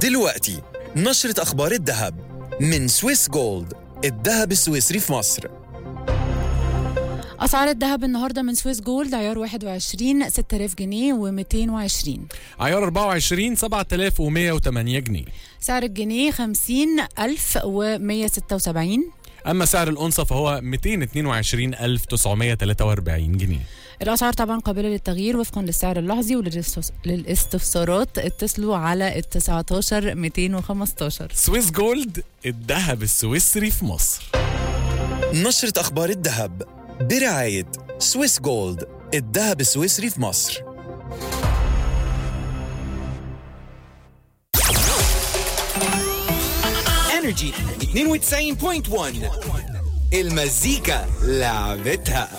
دلوقتي نشرة أخبار الذهب من سويس جولد الذهب السويسري في مصر أسعار الذهب النهاردة من سويس جولد عيار 21 6000 جنيه و220 عيار 24 7108 جنيه سعر الجنيه 50176 أما سعر الأنصة فهو 222943 جنيه الأسعار طبعا قابلة للتغيير وفقا للسعر اللحظي وللاستفسارات اتصلوا على ال 19 215 سويس جولد الذهب السويسري في مصر نشرة أخبار الذهب برعاية سويس جولد الذهب السويسري في مصر انرجي 92.1 المزيكا لعبتها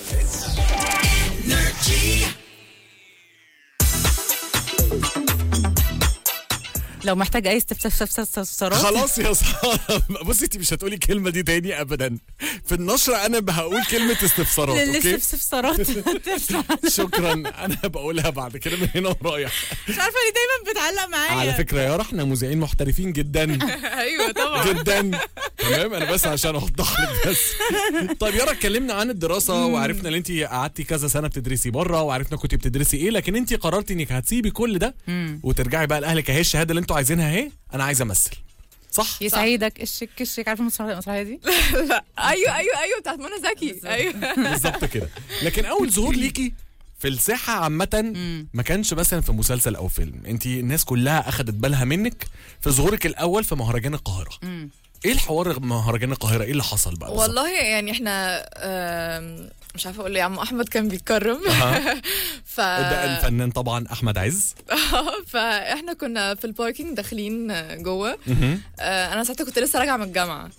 لو محتاج أي استفسارات خلاص يا سارة بصي انت مش هتقولي الكلمة دي تاني أبدا في النشرة أنا هقول كلمة استفسارات أوكي للاستفسارات شكرا أنا بقولها بعد كده من هنا ورايح مش عارفة ليه دايما بتعلق معايا على فكرة يا احنا مذيعين محترفين جدا ايوه طبعا جدا تمام انا بس عشان اوضح لك بس طيب يارا اتكلمنا عن الدراسه وعرفنا ان انت قعدتي كذا سنه بتدرسي بره وعرفنا كنت بتدرسي ايه لكن انت قررتي انك هتسيبي كل ده وترجعي بقى لاهلك اهي الشهاده اللي انتوا عايزينها اهي انا عايزه امثل صح يسعدك الشك الشك عارفه المسرحيه المسرحية دي ايوه ايوه ايوه بتاعت منى زكي ايوه بالظبط كده لكن اول ظهور ليكي في الساحه عامه ما كانش مثلا في مسلسل او فيلم انت الناس كلها اخذت بالها منك في ظهورك الاول في مهرجان القاهره ايه الحوار مهرجان القاهره ايه اللي حصل بقى بالظبط؟ والله يعني احنا آم، مش عارفه اقول ايه يا عم احمد كان بيتكرم أها. ف ده الفنان طبعا احمد عز فاحنا كنا في الباركينج داخلين جوه آه، انا ساعتها كنت لسه راجعه من الجامعه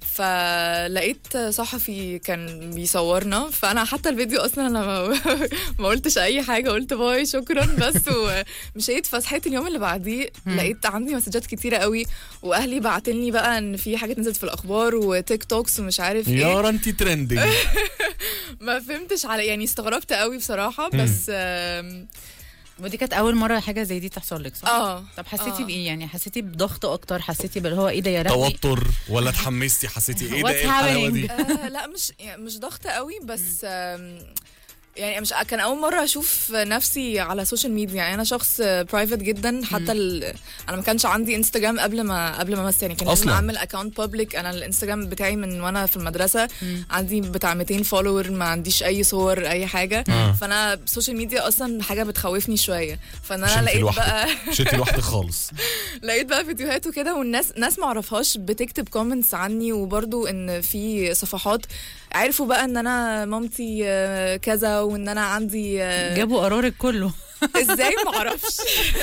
فلقيت صحفي كان بيصورنا فانا حتى الفيديو اصلا انا ما, ما قلتش اي حاجه قلت باي شكرا بس ومشيت فصحيت اليوم اللي بعديه لقيت عندي مسجات كتيره قوي واهلي بعتلني بقى ان في حاجات نزلت في الاخبار وتيك توكس ومش عارف ايه يارا انت ترندنج ما فهمتش على يعني استغربت قوي بصراحه بس آم، ودي كانت اول مره حاجه زي دي تحصل لك صح اه طب حسيتي آه. بايه يعني حسيتي بضغط اكتر حسيتي باللي هو ايه ده يا لهوي توتر ولا اتحمستي حسيتي ايه ده What's ايه الحلاوه دي آه لا مش يعني مش ضغط قوي بس آم، يعني مش كان اول مره اشوف نفسي على السوشيال ميديا يعني انا شخص برايفت جدا حتى ال... انا ما كانش عندي انستجرام قبل ما قبل ما امثل يعني كان لازم أصلاً. اعمل اكونت بابليك انا الانستجرام بتاعي من وانا في المدرسه عندي بتاع 200 فولور ما عنديش اي صور اي حاجه آه. فانا السوشيال ميديا اصلا حاجه بتخوفني شويه فانا مش انت لقيت لوحدك بقى مش انت لوحدك خالص لقيت بقى فيديوهات وكده والناس ناس ما اعرفهاش بتكتب كومنتس عني وبرضو ان في صفحات عرفوا بقى ان انا مامتي آه، كذا وان انا عندي آه، جابوا قرارك كله ازاي ما اعرفش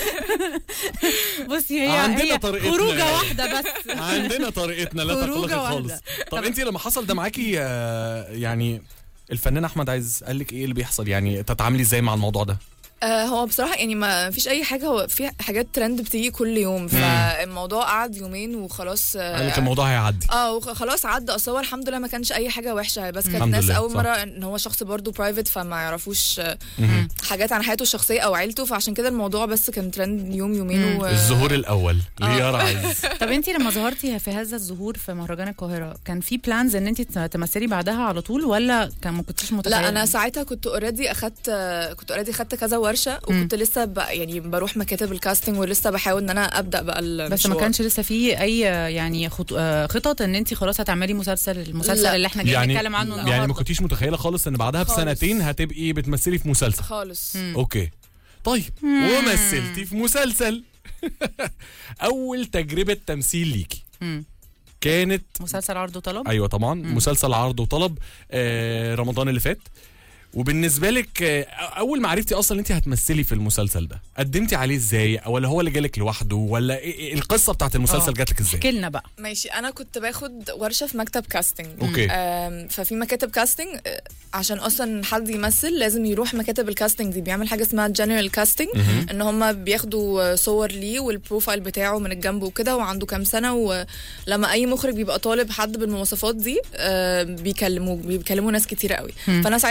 بصي هي عندنا هي طريقتنا خروجه يعني. واحده بس عندنا طريقتنا لا خروجة تقلقي واحدة. خالص طب انت لما حصل ده معاكي آه، يعني الفنان احمد عز قال لك ايه اللي بيحصل يعني تتعاملي ازاي مع الموضوع ده آه هو بصراحه يعني ما فيش اي حاجه هو في حاجات ترند بتيجي كل يوم فالموضوع قعد يومين وخلاص قال لك اه الموضوع هيعدي اه وخ- خلاص عدى اصل هو الحمد لله ما كانش اي حاجه وحشه بس كانت الحمد ناس لله، اول صح. مره ان هو شخص برضو برايفت فما يعرفوش آه، مهم. حاجات عن حياته الشخصيه او عيلته فعشان كده الموضوع بس كان ترند يوم يومين و... الظهور الاول ليارا عز طب انت لما ظهرتي في هذا الظهور في مهرجان القاهره كان في بلانز ان انت تمثلي بعدها على طول ولا كان ما كنتيش متخيله لا انا ساعتها كنت اوريدي اخدت كنت اوريدي خدت كذا ورشه وكنت لسه ب... يعني بروح مكاتب الكاستنج ولسه بحاول ان انا ابدا بقى المشوار بس ما كانش لسه في اي يعني خط... آه، خطط ان انت خلاص هتعملي مسلسل المسلسل لا. اللي احنا جايين يعني نتكلم عنه يعني ما النهارده كنتيش متخيله خالص ان بعدها خالص. بسنتين هتبقي بتمثلي في مسلسل خالص اوكي طيب ومثلتي في مسلسل اول تجربه تمثيل ليكي مم. كانت مسلسل عرض وطلب ايوه طبعا مسلسل عرض وطلب آه رمضان اللي فات وبالنسبه لك آه، اول ما عرفتي اصلا انت هتمثلي في المسلسل ده قدمتي عليه ازاي ولا هو اللي جالك لوحده ولا إيه إيه القصه بتاعت المسلسل آه. جات لك ازاي احكي لنا بقى ماشي انا كنت باخد ورشه في مكتب كاستنج أوكي. آم، ففي مكاتب كاستنج آه، عشان اصلا حد يمثل لازم يروح مكاتب الكاستنج دي بيعمل حاجه اسمها جنرال كاستنج ان هم بياخدوا صور ليه والبروفايل بتاعه من الجنب وكده وعنده كام سنه ولما اي مخرج بيبقى طالب حد بالمواصفات دي آه، بيكلموه بيكلموا ناس كتير قوي فانا ساعتها كنت في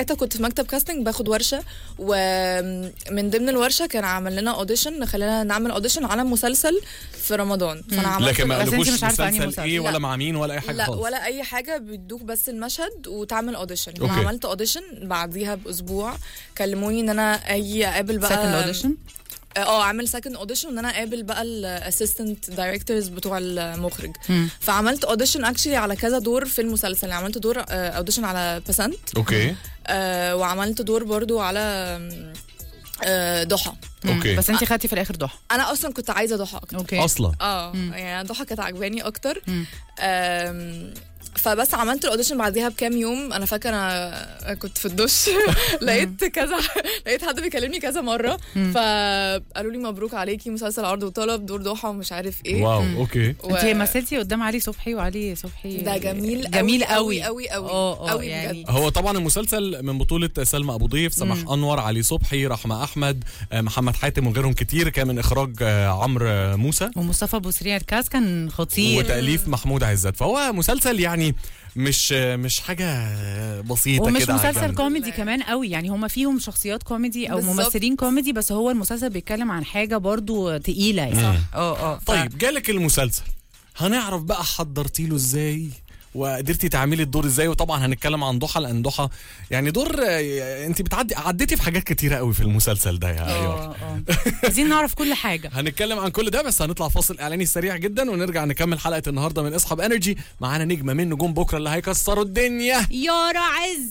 مكتب كاستنج باخد ورشه ومن ضمن الورشه كان عمل لنا اوديشن خلانا نعمل اوديشن على مسلسل في رمضان فانا عملت لكن ما بس انت قالكوش مش عارفة أنهي مسلسل مسلسل. ايه ولا لا. مع مين ولا اي حاجه لا خالص ولا اي حاجه بيدوك بس المشهد وتعمل اوديشن انا أوكي. عملت اوديشن بعديها باسبوع كلموني ان انا اجي اقابل بقى سكند اوديشن اه اعمل سكند اوديشن وان انا اقابل بقى الاسيستنت دايركتورز بتوع المخرج مم. فعملت اوديشن اكشلي على كذا دور في المسلسل يعني عملت دور اوديشن على بسنت اوكي آه وعملت دور برضو على آه ضحى اوكي بس انت خدتي في الاخر ضحى انا اصلا كنت عايزه ضحى اكتر اوكي اصلا اه يعني ضحى كانت عجباني اكتر مم. آم، فبس عملت الاوديشن بعديها بكام يوم انا فاكره انا كنت في الدش لقيت كذا لقيت حد بيكلمني كذا مره فقالوا لي مبروك عليكي مسلسل عرض وطلب دور ضحى ومش عارف ايه واو اوكي و- انت مثلتي قدام علي صبحي وعلي صبحي ده جميل جميل قوي قوي قوي قوي اه اه قوي يعني بجد هو طبعا المسلسل من بطولة سلمى أبو ضيف سماح أنور علي صبحي رحمة أحمد آه، محمد حاتم وغيرهم كتير كان من إخراج آه، عمرو آه، موسى ومصطفى ابو سريع الكاس كان خطير وتأليف محمود عزت فهو مسلسل يعني مش آه، مش حاجة بسيطة ومش كده على مسلسل الجنب. كوميدي كمان قوي يعني هما فيهم شخصيات كوميدي او بالظبط. ممثلين كوميدي بس هو المسلسل بيتكلم عن حاجه برضو تقيله يعني اه اه ف- طيب جالك المسلسل هنعرف بقى حضرتي له ازاي وقدرتي تعملي الدور ازاي وطبعا هنتكلم عن ضحى لان ضحى يعني دور آه، انت بتعدي عديتي في حاجات كتيره قوي في المسلسل ده يا ايوه اه اه عايزين نعرف كل حاجه هنتكلم عن كل ده بس هنطلع فاصل اعلاني سريع جدا ونرجع نكمل حلقه النهارده من اصحاب انرجي معانا نجمه من نجوم بكره اللي هيكسروا الدنيا يارا عز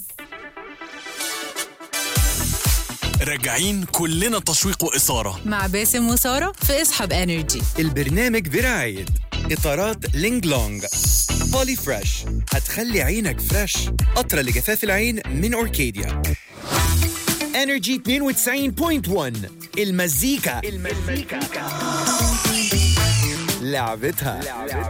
راجعين كلنا تشويق وإثارة مع باسم وساره في اصحاب انرجي البرنامج برعاية إطارات لينج لونج بولي فريش هتخلي عينك فريش قطرة لجفاف العين من أوركيديا انرجي 92.1 المزيكا المزيكا لعبتها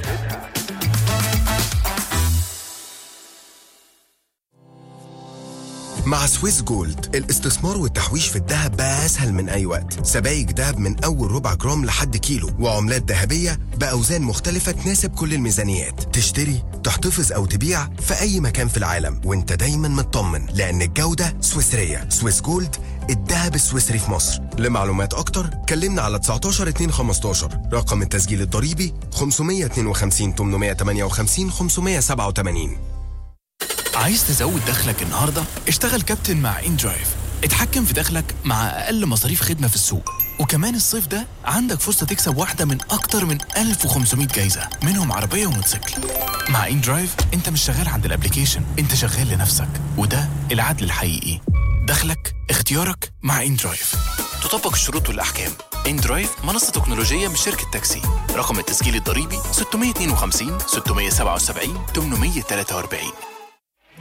مع سويس جولد الاستثمار والتحويش في الذهب بقى أسهل من أي وقت سبائك ذهب من أول ربع جرام لحد كيلو وعملات ذهبية بأوزان مختلفة تناسب كل الميزانيات تشتري تحتفظ أو تبيع في أي مكان في العالم وانت دايما مطمن لأن الجودة سويسرية سويس جولد الذهب السويسري في مصر لمعلومات أكتر كلمنا على 19 2 15 رقم التسجيل الضريبي 552 858 587 عايز تزود دخلك النهارده؟ اشتغل كابتن مع ان درايف اتحكم في دخلك مع اقل مصاريف خدمه في السوق وكمان الصيف ده عندك فرصه تكسب واحده من اكتر من 1500 جايزه منهم عربيه وموتوسيكل مع ان درايف انت مش شغال عند الابليكيشن انت شغال لنفسك وده العدل الحقيقي دخلك اختيارك مع ان درايف تطبق الشروط والاحكام ان درايف منصه تكنولوجيه من شركه تاكسي رقم التسجيل الضريبي 652 677 843